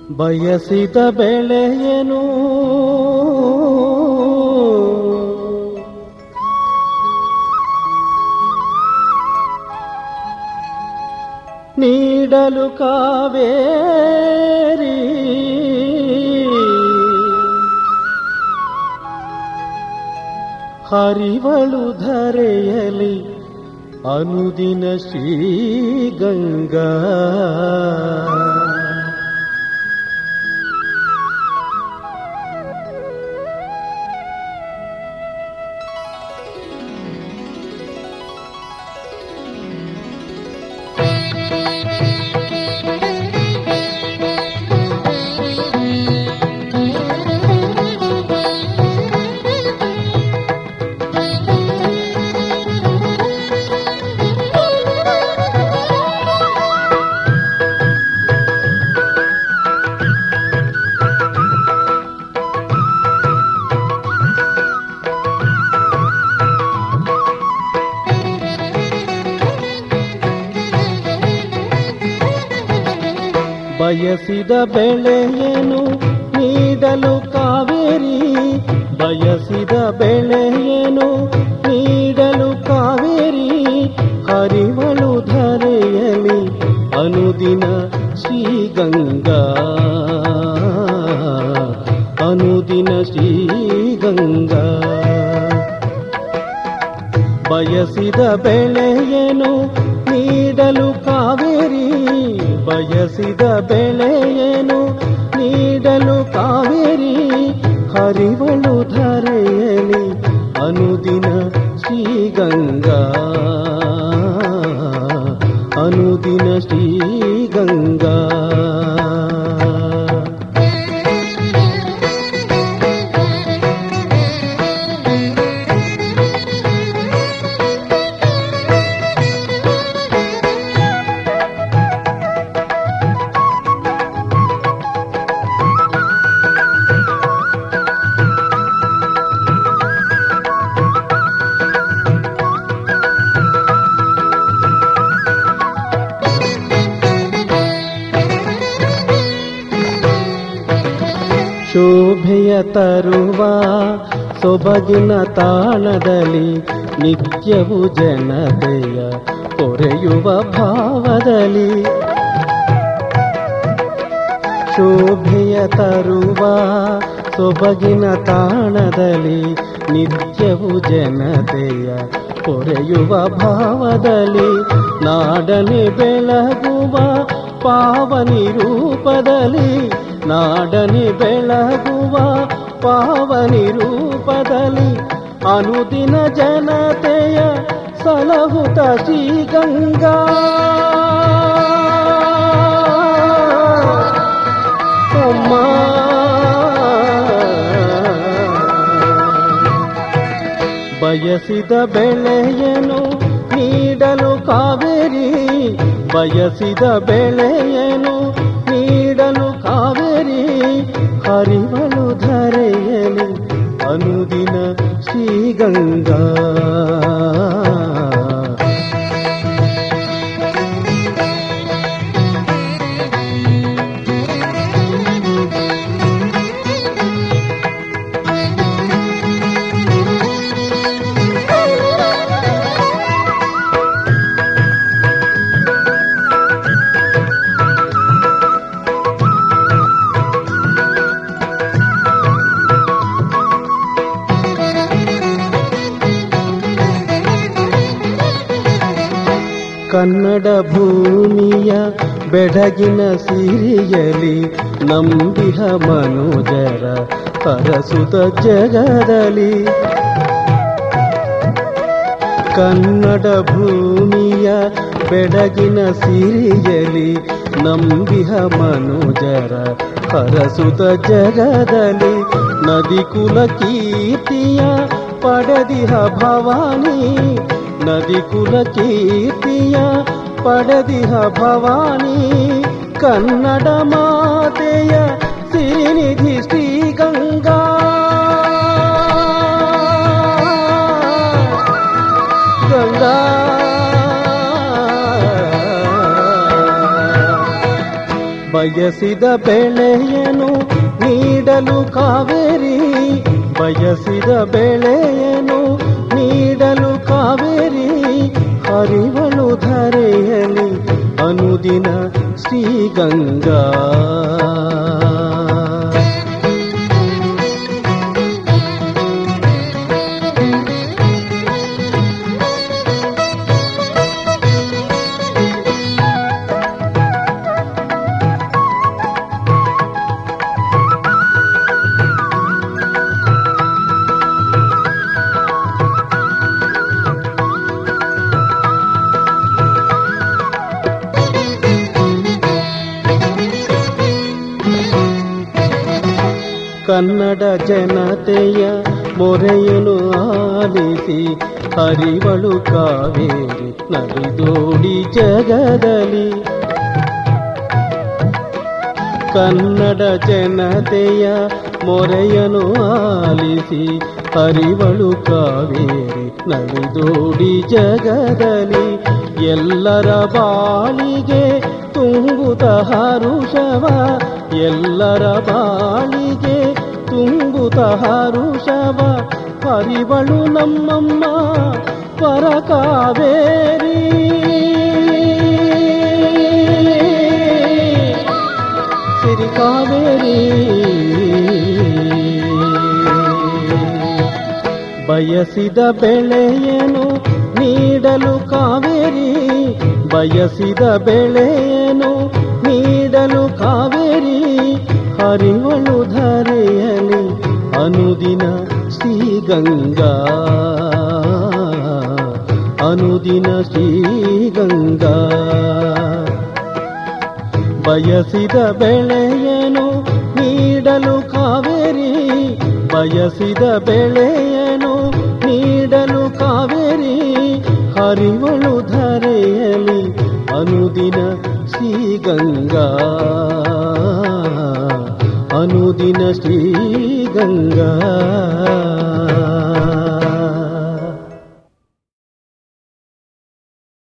ಬಯಸಿದ ಬೆಳೆಯನು ನೀಡಲು ಕಾವೇರಿ ಹರಿವಳು ಧರೆಯಲಿ ಅನುದಿನ ಶ್ರೀಗಂಗಾ ಬಯಸಿದ ಬೆಳೆಯನು ನೀಡಲು ಕಾವೇರಿ ಬಯಸಿದ ಬೆಳೆಯನು ನೀಡಲು ಕಾವೇರಿ ಹರಿವಳು ಧರೆಯಲಿ ಅನುದಿನ ಶ್ರೀಗಂಗಾ ಅನುದಿನ ಶ್ರೀಗಂಗಾ ಬಯಸಿದ ಬೆಳೆಯನು ನೀಡಲು ಕಾವೇರಿ ಬಯಸಿದ ಬೆಳೆಯನು ನೀಡಲು ಕಾವೇರಿ ಹರಿವಳು ಧರೆಯಲಿ ಅನುದಿನ ಶ್ರೀಗಂಗಾ ಅನುದಿನ ಶ್ರೀಗಂಗಾ ಶೋಭೆಯ ತರುವ ಸೊಬಗಿನ ತಾಣದಲ್ಲಿ ನಿತ್ಯವು ಜನತೆಯ ಕೊರೆಯುವ ಭಾವದಲ್ಲಿ ಶೋಭೆಯ ತರುವ ಸೊಬಗಿನ ತಾಣದಲ್ಲಿ ನಿತ್ಯವು ಜನತೆಯ ಕೊರೆಯುವ ಭಾವದಲ್ಲಿ ನಾಡನೆ ಬೆಳಗುವ ಪಾವನಿ ರೂಪದಲ್ಲಿ ನಾಡನೆ ಬೆಳಗುವ ಪಾವನಿ ರೂಪದಲ್ಲಿ ಅನುದಿನ ಜನತೆಯ ಸಲಹುತ ಶ್ರೀಗಂಗಾ ಅಮ್ಮ ಬಯಸಿದ ಬೆಳೆಯನು ನೀಡಲು ಕಾವೇರಿ ಬಯಸಿದ ಬೆಳೆಯನು ನೀಡಲು ಕಾವೇರಿ ಹರಿವಳು ಧರೆಯಲಿ ಅನುದಿನ ಶ್ರೀಗಂಗಾ ಕನ್ನಡ ಭೂಮಿಯ ಬೆಡಗಿನ ಸಿರಿಯಲಿ ನಂಬಿಹ ಮನುಜರ ಹರಸುತ ಜಗದಲ್ಲಿ ಕನ್ನಡ ಭೂಮಿಯ ಬೆಡಗಿನ ಸಿರಿಯಲಿ ನಂಬಿಹ ಮನುಜರ ಹರಸುತ ಜಗದಲ್ಲಿ ನದಿ ಕುಲ ಕೀರ್ತಿಯ ಪಡೆದಿಹ ಭವಾನಿ ನದಿ ಕುಲ ಕೀರ್ತಿಯ ಪಡೆದಿಹ ಭವಾನಿ ಕನ್ನಡ ಮಾತೆಯ ಸಿರಿನಿಧಿ ಶ್ರೀಗಂಗಾ ಗಂಗಾ ಬಯಸಿದ ಬೆಳೆಯನು ನೀಡಲು ಕಾವೇರಿ ಬಯಸಿದ ಬೆಳೆಯನು ನೀಡಲು ಕಾವೇರಿ ಹರಿವಳು ಧರೆಯಲಿ ಅನುದಿನ ಶ್ರೀಗಂಗಾ ಕನ್ನಡ ಜನತೆಯ ಮೊರೆಯನು ಆಲಿಸಿ ಹರಿವಳು ಕಾವೇರಿ ನಲಿದೋಡಿ ಜಗದಲ್ಲಿ ಕನ್ನಡ ಜನತೆಯ ಮೊರೆಯನು ಆಲಿಸಿ ಹರಿವಳು ಕಾವೇರಿ ನಲಿದೋಡಿ ಜಗದಲ್ಲಿ ಎಲ್ಲರ ಬಾಳಿಗೆ ತುಂಬುತ ಹರುಷವ ಎಲ್ಲರ ಬಾಳಿಗೆ ತುಂಬುತ ಹರುಷವ ಹರಿವಳು ನಮ್ಮಮ್ಮ ಪರ ಕಾವೇರಿ ಸಿರಿ ಕಾವೇರಿ ಬಯಸಿದ ಬೆಳೆಯನು ನೀಡಲು ಕಾವೇರಿ ಬಯಸಿದ ಬೆಳೆಯನು ನೀಡಲು ಕಾವೇರಿ ಹರಿವಳು ಧರೆಯಲಿ ಅನುದಿನ ಶ್ರೀಗಂಗಾ ಅನುದಿನ ಶ್ರೀಗಂಗಾ ಬಯಸಿದ ಬೆಳೆಯನು ನೀಡಲು ಕಾವೇರಿ ಬಯಸಿದ ಬೆಳೆಯನು ನೀಡಲು ಕಾವೇರಿ ಹರಿವಳು ಧರೆಯಲಿ ಅನುದಿನ ಶ್ರೀಗಂಗಾ ಅನುದಿನ ಶ್ರೀಗಂಗಾ